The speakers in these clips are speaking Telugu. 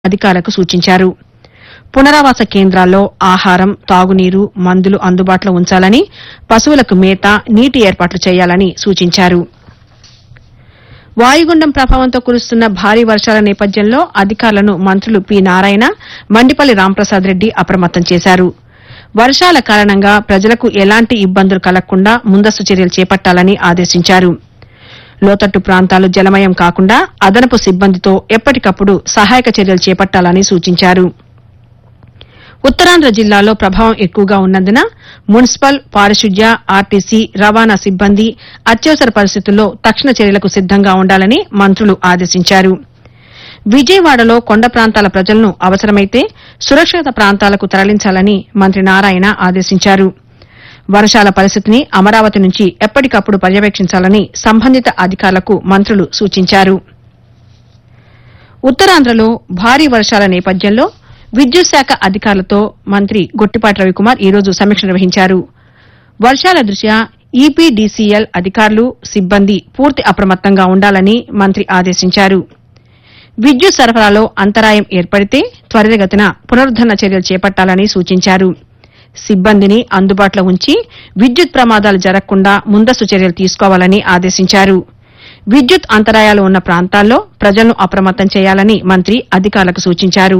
అధికారులకు సూచించారు పునరావాస కేంద్రాల్లో ఆహారం తాగునీరు మందులు అందుబాటులో ఉంచాలని పశువులకు మేత నీటి ఏర్పాట్లు చేయాలని సూచించారు వాయుగుండం ప్రభావంతో కురుస్తున్న భారీ వర్షాల నేపథ్యంలో అధికారులను మంత్రులు పి నారాయణ మండిపల్లి రాంప్రసాద్ రెడ్డి అప్రమత్తం చేశారు వర్షాల కారణంగా ప్రజలకు ఎలాంటి ఇబ్బందులు కలగకుండా ముందస్తు చర్యలు చేపట్టాలని ఆదేశించారు లోతట్టు ప్రాంతాలు జలమయం కాకుండా అదనపు సిబ్బందితో ఎప్పటికప్పుడు సహాయక చర్యలు చేపట్టాలని సూచించారు ఉత్తరాంధ్ర జిల్లాలో ప్రభావం ఎక్కువగా ఉన్నందున మున్సిపల్ పారిశుద్ధ్య ఆర్టీసీ రవాణా సిబ్బంది అత్యవసర పరిస్థితుల్లో తక్షణ చర్యలకు సిద్దంగా ఉండాలని మంత్రులు ఆదేశించారు విజయవాడలో కొండ ప్రాంతాల ప్రజలను అవసరమైతే సురక్షిత ప్రాంతాలకు తరలించాలని మంత్రి నారాయణ ఆదేశించారు వర్షాల పరిస్థితిని అమరావతి నుంచి ఎప్పటికప్పుడు పర్యవేక్షించాలని సంబంధిత అధికారులకు మంత్రులు సూచించారు ఉత్తరాంధ్రలో భారీ వర్షాల నేపథ్యంలో విద్యుత్ శాఖ అధికారులతో మంత్రి గొట్టిపాటి రవికుమార్ ఈ రోజు సమీక్ష నిర్వహించారు వర్షాల దృష్ట్యా ఈపీడీసీఎల్ అధికారులు సిబ్బంది పూర్తి అప్రమత్తంగా ఉండాలని మంత్రి ఆదేశించారు విద్యుత్ సరఫరాలో అంతరాయం ఏర్పడితే త్వరితగతిన పునరుద్దరణ చర్యలు చేపట్టాలని సూచించారు సిబ్బందిని అందుబాటులో ఉంచి విద్యుత్ ప్రమాదాలు జరగకుండా ముందస్తు చర్యలు తీసుకోవాలని ఆదేశించారు విద్యుత్ అంతరాయాలు ఉన్న ప్రాంతాల్లో ప్రజలను అప్రమత్తం చేయాలని మంత్రి అధికారులకు సూచించారు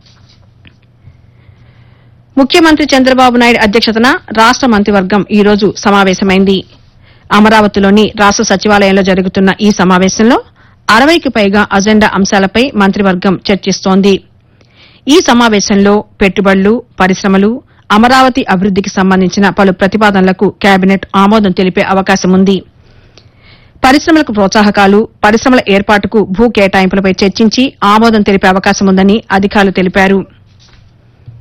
ముఖ్యమంత్రి చంద్రబాబు నాయుడు అధ్యక్షతన రాష్ట మంత్రివర్గం ఈ రోజు సమావేశమైంది అమరావతిలోని రాష్ట సచివాలయంలో జరుగుతున్న ఈ సమావేశంలో అరవైకి పైగా అజెండా అంశాలపై మంత్రివర్గం చర్చిస్తోంది ఈ సమావేశంలో పెట్టుబడులు పరిశ్రమలు అమరావతి అభివృద్దికి సంబంధించిన పలు ప్రతిపాదనలకు కేబినెట్ ఆమోదం తెలిపే అవకాశం ఉంది పరిశ్రమలకు ప్రోత్సాహకాలు పరిశ్రమల ఏర్పాటుకు భూ కేటాయింపులపై చర్చించి ఆమోదం తెలిపే అవకాశం ఉందని అధికారులు తెలిపారు